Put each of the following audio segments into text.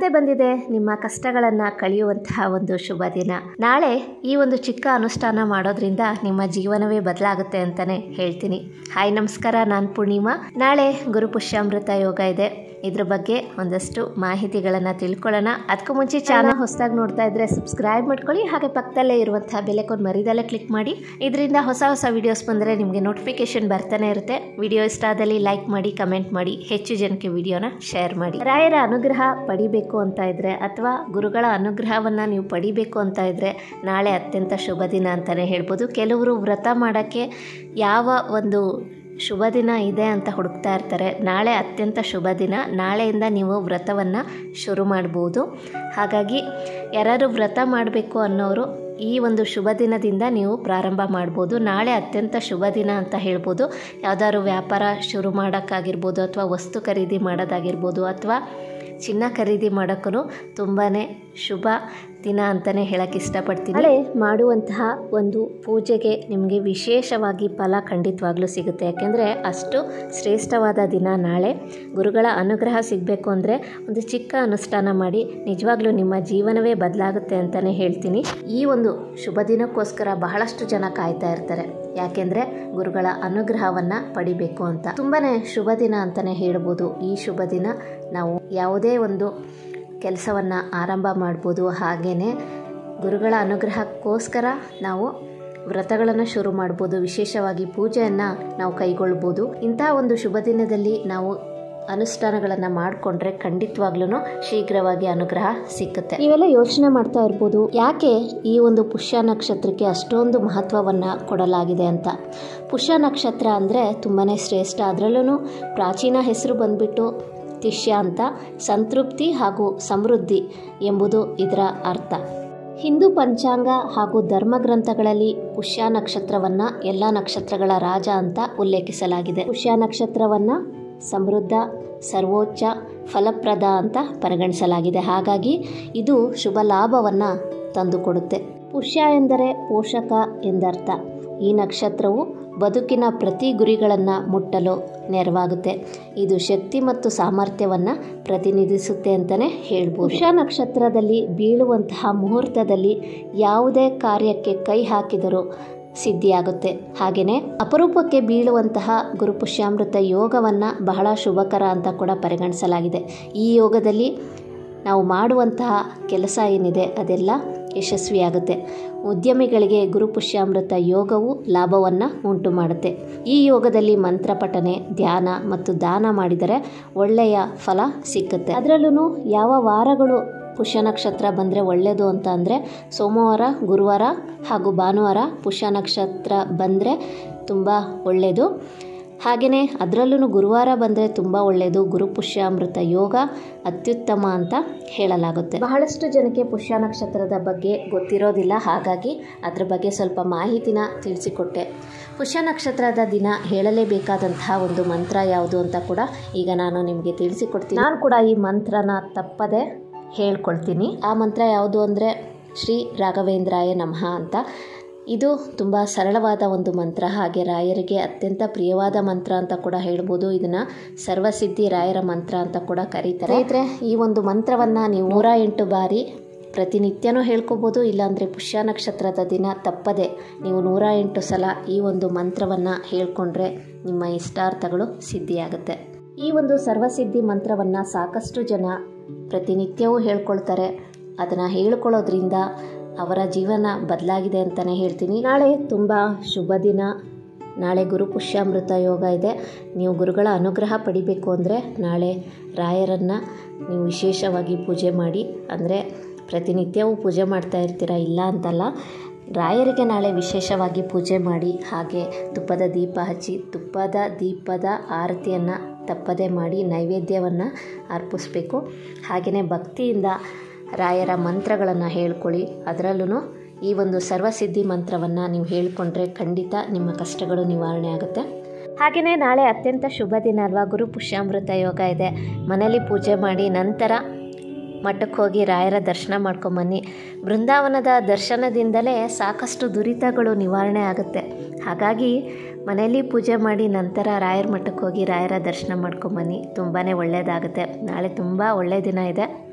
ಮತ್ತೆ ಬಂದಿದೆ ನಿಮ್ಮ ಕಷ್ಟಗಳನ್ನು ಕಳೆಯುವಂತಹ ಒಂದು ಶುಭ ದಿನ ನಾಳೆ ಈ ಒಂದು ಚಿಕ್ಕ ಅನುಷ್ಠಾನ ಮಾಡೋದ್ರಿಂದ ನಿಮ್ಮ ಜೀವನವೇ ಬದಲಾಗುತ್ತೆ ಅಂತಲೇ ಹೇಳ್ತೀನಿ ಹಾಯ್ ನಮಸ್ಕಾರ ನಾನು ಪೂರ್ಣಿಮಾ ನಾಳೆ ಗುರುಪುಷ್ಯಾಮೃತ ಯೋಗ ಇದೆ ಇದ್ರ ಬಗ್ಗೆ ಒಂದಷ್ಟು ಮಾಹಿತಿಗಳನ್ನು ತಿಳ್ಕೊಳ್ಳೋಣ ಅದಕ್ಕೂ ಮುಂಚೆ ಚಾನಲ್ ಹೊಸದಾಗಿ ನೋಡ್ತಾ ಇದ್ರೆ ಸಬ್ಸ್ಕ್ರೈಬ್ ಮಾಡ್ಕೊಳ್ಳಿ ಹಾಗೆ ಪಕ್ಕದಲ್ಲೇ ಇರುವಂತಹ ಬೆಲೆಕೊಂಡು ಮರಿದಲ್ಲೇ ಕ್ಲಿಕ್ ಮಾಡಿ ಇದರಿಂದ ಹೊಸ ಹೊಸ ವಿಡಿಯೋಸ್ ಬಂದರೆ ನಿಮಗೆ ನೋಟಿಫಿಕೇಶನ್ ಬರ್ತಾನೆ ಇರುತ್ತೆ ವಿಡಿಯೋ ಇಷ್ಟ ಆದಲ್ಲಿ ಲೈಕ್ ಮಾಡಿ ಕಮೆಂಟ್ ಮಾಡಿ ಹೆಚ್ಚು ಜನಕ್ಕೆ ವಿಡಿಯೋನ ಶೇರ್ ಮಾಡಿ ರಾಯರ ಅನುಗ್ರಹ ಪಡಿಬೇಕು ಅಂತ ಇದ್ರೆ ಅಥವಾ ಗುರುಗಳ ಅನುಗ್ರಹವನ್ನು ನೀವು ಪಡಿಬೇಕು ಅಂತ ಇದ್ರೆ ನಾಳೆ ಅತ್ಯಂತ ಶುಭ ದಿನ ಅಂತಲೇ ಹೇಳ್ಬೋದು ಕೆಲವರು ವ್ರತ ಮಾಡೋಕ್ಕೆ ಯಾವ ಒಂದು ಶುಭ ದಿನ ಇದೆ ಅಂತ ಹುಡುಕ್ತಾ ಇರ್ತಾರೆ ನಾಳೆ ಅತ್ಯಂತ ಶುಭ ದಿನ ನಾಳೆಯಿಂದ ನೀವು ವ್ರತವನ್ನು ಶುರು ಮಾಡ್ಬೋದು ಹಾಗಾಗಿ ಯಾರಾದ್ರು ವ್ರತ ಮಾಡಬೇಕು ಅನ್ನೋರು ಈ ಒಂದು ಶುಭ ದಿನದಿಂದ ನೀವು ಪ್ರಾರಂಭ ಮಾಡ್ಬೋದು ನಾಳೆ ಅತ್ಯಂತ ಶುಭ ದಿನ ಅಂತ ಹೇಳ್ಬೋದು ಯಾವ್ದಾದ್ರು ವ್ಯಾಪಾರ ಶುರು ಮಾಡೋಕ್ಕಾಗಿರ್ಬೋದು ಅಥವಾ ವಸ್ತು ಖರೀದಿ ಮಾಡೋದಾಗಿರ್ಬೋದು ಅಥವಾ ಚಿನ್ನ ಖರೀದಿ ಮಾಡೋಕ್ಕೂ ತುಂಬಾ ಶುಭ ದಿನ ಅಂತಲೇ ಹೇಳಕ್ಕೆ ಇಷ್ಟಪಡ್ತೀನಿ ನಾಳೆ ಮಾಡುವಂತಹ ಒಂದು ಪೂಜೆಗೆ ನಿಮಗೆ ವಿಶೇಷವಾಗಿ ಫಲ ಖಂಡಿತವಾಗ್ಲೂ ಸಿಗುತ್ತೆ ಯಾಕೆಂದರೆ ಅಷ್ಟು ಶ್ರೇಷ್ಠವಾದ ದಿನ ನಾಳೆ ಗುರುಗಳ ಅನುಗ್ರಹ ಸಿಗಬೇಕು ಅಂದರೆ ಒಂದು ಚಿಕ್ಕ ಅನುಷ್ಠಾನ ಮಾಡಿ ನಿಜವಾಗ್ಲೂ ನಿಮ್ಮ ಜೀವನವೇ ಬದಲಾಗುತ್ತೆ ಅಂತಲೇ ಹೇಳ್ತೀನಿ ಈ ಒಂದು ಶುಭ ದಿನಕ್ಕೋಸ್ಕರ ಬಹಳಷ್ಟು ಜನ ಕಾಯ್ತಾ ಇರ್ತಾರೆ ಯಾಕೆಂದರೆ ಗುರುಗಳ ಅನುಗ್ರಹವನ್ನು ಪಡಿಬೇಕು ಅಂತ ತುಂಬಾ ಶುಭ ದಿನ ಅಂತಲೇ ಹೇಳ್ಬೋದು ಈ ಶುಭ ದಿನ ನಾವು ಯಾವುದೇ ಒಂದು ಕೆಲಸವನ್ನು ಆರಂಭ ಮಾಡ್ಬೋದು ಹಾಗೆಯೇ ಗುರುಗಳ ಅನುಗ್ರಹಕ್ಕೋಸ್ಕರ ನಾವು ವ್ರತಗಳನ್ನು ಶುರು ಮಾಡ್ಬೋದು ವಿಶೇಷವಾಗಿ ಪೂಜೆಯನ್ನು ನಾವು ಕೈಗೊಳ್ಬೋದು ಇಂತಹ ಒಂದು ಶುಭ ದಿನದಲ್ಲಿ ನಾವು ಅನುಷ್ಠಾನಗಳನ್ನು ಮಾಡಿಕೊಂಡ್ರೆ ಖಂಡಿತವಾಗ್ಲೂ ಶೀಘ್ರವಾಗಿ ಅನುಗ್ರಹ ಸಿಕ್ಕುತ್ತೆ ನೀವೆಲ್ಲ ಯೋಚನೆ ಮಾಡ್ತಾ ಇರ್ಬೋದು ಯಾಕೆ ಈ ಒಂದು ಪುಷ್ಯ ನಕ್ಷತ್ರಕ್ಕೆ ಅಷ್ಟೊಂದು ಮಹತ್ವವನ್ನು ಕೊಡಲಾಗಿದೆ ಅಂತ ಪುಷ್ಯ ನಕ್ಷತ್ರ ಅಂದರೆ ತುಂಬಾ ಶ್ರೇಷ್ಠ ಅದರಲ್ಲೂ ಪ್ರಾಚೀನ ಹೆಸರು ಬಂದ್ಬಿಟ್ಟು ತಿಷ್ಯ ಅಂತ ಸಂತೃಪ್ತಿ ಹಾಗೂ ಸಮೃದ್ಧಿ ಎಂಬುದು ಇದರ ಅರ್ಥ ಹಿಂದೂ ಪಂಚಾಂಗ ಹಾಗೂ ಧರ್ಮಗ್ರಂಥಗಳಲ್ಲಿ ಪುಷ್ಯ ನಕ್ಷತ್ರವನ್ನು ಎಲ್ಲ ನಕ್ಷತ್ರಗಳ ರಾಜ ಅಂತ ಉಲ್ಲೇಖಿಸಲಾಗಿದೆ ಪುಷ್ಯ ನಕ್ಷತ್ರವನ್ನು ಸಮೃದ್ಧ ಸರ್ವೋಚ್ಚ ಫಲಪ್ರದ ಅಂತ ಪರಿಗಣಿಸಲಾಗಿದೆ ಹಾಗಾಗಿ ಇದು ಶುಭ ಲಾಭವನ್ನು ತಂದುಕೊಡುತ್ತೆ ಪುಷ್ಯ ಎಂದರೆ ಪೋಷಕ ಎಂದರ್ಥ ಈ ನಕ್ಷತ್ರವು ಬದುಕಿನ ಪ್ರತಿ ಗುರಿಗಳನ್ನು ಮುಟ್ಟಲು ನೆರವಾಗುತ್ತೆ ಇದು ಶಕ್ತಿ ಮತ್ತು ಸಾಮರ್ಥ್ಯವನ್ನು ಪ್ರತಿನಿಧಿಸುತ್ತೆ ಅಂತಲೇ ಹೇಳ್ಬೋದು ಪುಷ್ಯ ನಕ್ಷತ್ರದಲ್ಲಿ ಬೀಳುವಂತಹ ಮುಹೂರ್ತದಲ್ಲಿ ಯಾವುದೇ ಕಾರ್ಯಕ್ಕೆ ಕೈ ಹಾಕಿದರೂ ಸಿದ್ಧಿಯಾಗುತ್ತೆ ಹಾಗೆಯೇ ಅಪರೂಪಕ್ಕೆ ಬೀಳುವಂತಹ ಗುರುಪುಷ್ಯಾಮೃತ ಯೋಗವನ್ನು ಬಹಳ ಶುಭಕರ ಅಂತ ಕೂಡ ಪರಿಗಣಿಸಲಾಗಿದೆ ಈ ಯೋಗದಲ್ಲಿ ನಾವು ಮಾಡುವಂತಹ ಕೆಲಸ ಏನಿದೆ ಅದೆಲ್ಲ ಯಶಸ್ವಿಯಾಗುತ್ತೆ ಉದ್ಯಮಿಗಳಿಗೆ ಗುರುಪುಷ್ಯಾಮೃತ ಯೋಗವು ಲಾಭವನ್ನು ಉಂಟು ಮಾಡುತ್ತೆ ಈ ಯೋಗದಲ್ಲಿ ಮಂತ್ರ ಪಠನೆ ಧ್ಯಾನ ಮತ್ತು ದಾನ ಮಾಡಿದರೆ ಒಳ್ಳೆಯ ಫಲ ಸಿಕ್ಕುತ್ತೆ ಅದರಲ್ಲೂ ಯಾವ ವಾರಗಳು ಪುಷ್ಯ ನಕ್ಷತ್ರ ಬಂದರೆ ಒಳ್ಳೆಯದು ಅಂತ ಅಂದರೆ ಸೋಮವಾರ ಗುರುವಾರ ಹಾಗೂ ಭಾನುವಾರ ಪುಷ್ಯ ನಕ್ಷತ್ರ ಬಂದರೆ ತುಂಬ ಒಳ್ಳೆಯದು ಹಾಗೆಯೇ ಅದರಲ್ಲೂ ಗುರುವಾರ ಬಂದರೆ ತುಂಬ ಒಳ್ಳೆಯದು ಗುರುಪುಷ್ಯಾಮೃತ ಯೋಗ ಅತ್ಯುತ್ತಮ ಅಂತ ಹೇಳಲಾಗುತ್ತೆ ಬಹಳಷ್ಟು ಜನಕ್ಕೆ ಪುಷ್ಯ ನಕ್ಷತ್ರದ ಬಗ್ಗೆ ಗೊತ್ತಿರೋದಿಲ್ಲ ಹಾಗಾಗಿ ಅದ್ರ ಬಗ್ಗೆ ಸ್ವಲ್ಪ ಮಾಹಿತಿನ ತಿಳಿಸಿಕೊಟ್ಟೆ ಪುಷ್ಯ ನಕ್ಷತ್ರದ ದಿನ ಹೇಳಲೇಬೇಕಾದಂತಹ ಒಂದು ಮಂತ್ರ ಯಾವುದು ಅಂತ ಕೂಡ ಈಗ ನಾನು ನಿಮಗೆ ತಿಳಿಸಿಕೊಡ್ತೀನಿ ನಾನು ಕೂಡ ಈ ಮಂತ್ರನ ತಪ್ಪದೆ ಹೇಳ್ಕೊಳ್ತೀನಿ ಆ ಮಂತ್ರ ಯಾವುದು ಅಂದರೆ ಶ್ರೀ ರಾಘವೇಂದ್ರಾಯ ನಮಃ ಅಂತ ಇದು ತುಂಬ ಸರಳವಾದ ಒಂದು ಮಂತ್ರ ಹಾಗೆ ರಾಯರಿಗೆ ಅತ್ಯಂತ ಪ್ರಿಯವಾದ ಮಂತ್ರ ಅಂತ ಕೂಡ ಹೇಳ್ಬೋದು ಇದನ್ನು ಸರ್ವಸಿದ್ಧಿ ರಾಯರ ಮಂತ್ರ ಅಂತ ಕೂಡ ಕರೀತಾರೆ ಸ್ನೇಹಿತರೆ ಈ ಒಂದು ಮಂತ್ರವನ್ನು ನೀವು ನೂರ ಎಂಟು ಬಾರಿ ಪ್ರತಿನಿತ್ಯನೂ ಹೇಳ್ಕೊಬೋದು ಇಲ್ಲಾಂದರೆ ಪುಷ್ಯ ನಕ್ಷತ್ರದ ದಿನ ತಪ್ಪದೆ ನೀವು ನೂರ ಎಂಟು ಸಲ ಈ ಒಂದು ಮಂತ್ರವನ್ನು ಹೇಳ್ಕೊಂಡ್ರೆ ನಿಮ್ಮ ಇಷ್ಟಾರ್ಥಗಳು ಸಿದ್ಧಿಯಾಗುತ್ತೆ ಈ ಒಂದು ಸರ್ವಸಿದ್ಧಿ ಮಂತ್ರವನ್ನು ಸಾಕಷ್ಟು ಜನ ಪ್ರತಿನಿತ್ಯವೂ ಹೇಳ್ಕೊಳ್ತಾರೆ ಅದನ್ನು ಹೇಳ್ಕೊಳ್ಳೋದ್ರಿಂದ ಅವರ ಜೀವನ ಬದಲಾಗಿದೆ ಅಂತಲೇ ಹೇಳ್ತೀನಿ ನಾಳೆ ತುಂಬ ಶುಭ ದಿನ ನಾಳೆ ಗುರು ಪುಷ್ಯಾಮೃತ ಯೋಗ ಇದೆ ನೀವು ಗುರುಗಳ ಅನುಗ್ರಹ ಪಡಿಬೇಕು ಅಂದರೆ ನಾಳೆ ರಾಯರನ್ನು ನೀವು ವಿಶೇಷವಾಗಿ ಪೂಜೆ ಮಾಡಿ ಅಂದರೆ ಪ್ರತಿನಿತ್ಯವೂ ಪೂಜೆ ಮಾಡ್ತಾ ಇರ್ತೀರ ಇಲ್ಲ ಅಂತಲ್ಲ ರಾಯರಿಗೆ ನಾಳೆ ವಿಶೇಷವಾಗಿ ಪೂಜೆ ಮಾಡಿ ಹಾಗೆ ತುಪ್ಪದ ದೀಪ ಹಚ್ಚಿ ತುಪ್ಪದ ದೀಪದ ಆರತಿಯನ್ನು ತಪ್ಪದೆ ಮಾಡಿ ನೈವೇದ್ಯವನ್ನು ಅರ್ಪಿಸ್ಬೇಕು ಹಾಗೆಯೇ ಭಕ್ತಿಯಿಂದ ರಾಯರ ಮಂತ್ರಗಳನ್ನು ಹೇಳ್ಕೊಳ್ಳಿ ಅದರಲ್ಲೂ ಈ ಒಂದು ಸರ್ವಸಿದ್ಧಿ ಮಂತ್ರವನ್ನು ನೀವು ಹೇಳಿಕೊಂಡ್ರೆ ಖಂಡಿತ ನಿಮ್ಮ ಕಷ್ಟಗಳು ನಿವಾರಣೆ ಆಗುತ್ತೆ ಹಾಗೆಯೇ ನಾಳೆ ಅತ್ಯಂತ ಶುಭ ದಿನ ಅಲ್ವಾ ಗುರು ಪುಷ್ಯಾಮೃತ ಯೋಗ ಇದೆ ಮನೇಲಿ ಪೂಜೆ ಮಾಡಿ ನಂತರ ಮಠಕ್ಕೆ ಹೋಗಿ ರಾಯರ ದರ್ಶನ ಮಾಡ್ಕೊಂಬನ್ನಿ ಬೃಂದಾವನದ ದರ್ಶನದಿಂದಲೇ ಸಾಕಷ್ಟು ದುರಿತಗಳು ನಿವಾರಣೆ ಆಗುತ್ತೆ ಹಾಗಾಗಿ ಮನೆಯಲ್ಲಿ ಪೂಜೆ ಮಾಡಿ ನಂತರ ರಾಯರ ಮಠಕ್ಕೆ ಹೋಗಿ ರಾಯರ ದರ್ಶನ ಮಾಡ್ಕೊಂಬನ್ನಿ ತುಂಬಾ ಒಳ್ಳೆಯದಾಗುತ್ತೆ ನಾಳೆ ತುಂಬ ಒಳ್ಳೆಯ ದಿನ ಇದೆ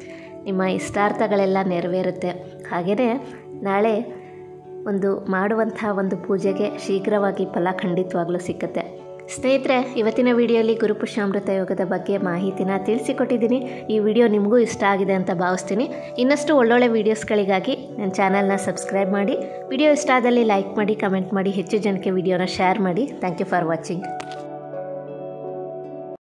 ನಿಮ್ಮ ಇಷ್ಟಾರ್ಥಗಳೆಲ್ಲ ನೆರವೇರುತ್ತೆ ಹಾಗೆಯೇ ನಾಳೆ ಒಂದು ಮಾಡುವಂಥ ಒಂದು ಪೂಜೆಗೆ ಶೀಘ್ರವಾಗಿ ಫಲ ಖಂಡಿತವಾಗ್ಲೂ ಸಿಕ್ಕುತ್ತೆ ಸ್ನೇಹಿತರೆ ಇವತ್ತಿನ ವಿಡಿಯೋಲಿ ಗುರುಪುಷ್ಯಾಮೃತ ಯೋಗದ ಬಗ್ಗೆ ಮಾಹಿತಿನ ತಿಳಿಸಿಕೊಟ್ಟಿದ್ದೀನಿ ಈ ವಿಡಿಯೋ ನಿಮಗೂ ಇಷ್ಟ ಆಗಿದೆ ಅಂತ ಭಾವಿಸ್ತೀನಿ ಇನ್ನಷ್ಟು ಒಳ್ಳೊಳ್ಳೆ ವೀಡಿಯೋಸ್ಗಳಿಗಾಗಿ ನನ್ನ ಚಾನಲ್ನ ಸಬ್ಸ್ಕ್ರೈಬ್ ಮಾಡಿ ವಿಡಿಯೋ ಇಷ್ಟ ಆದಲ್ಲಿ ಲೈಕ್ ಮಾಡಿ ಕಮೆಂಟ್ ಮಾಡಿ ಹೆಚ್ಚು ಜನಕ್ಕೆ ವಿಡಿಯೋನ ಶೇರ್ ಮಾಡಿ ಥ್ಯಾಂಕ್ ಯು ಫಾರ್ ವಾಚಿಂಗ್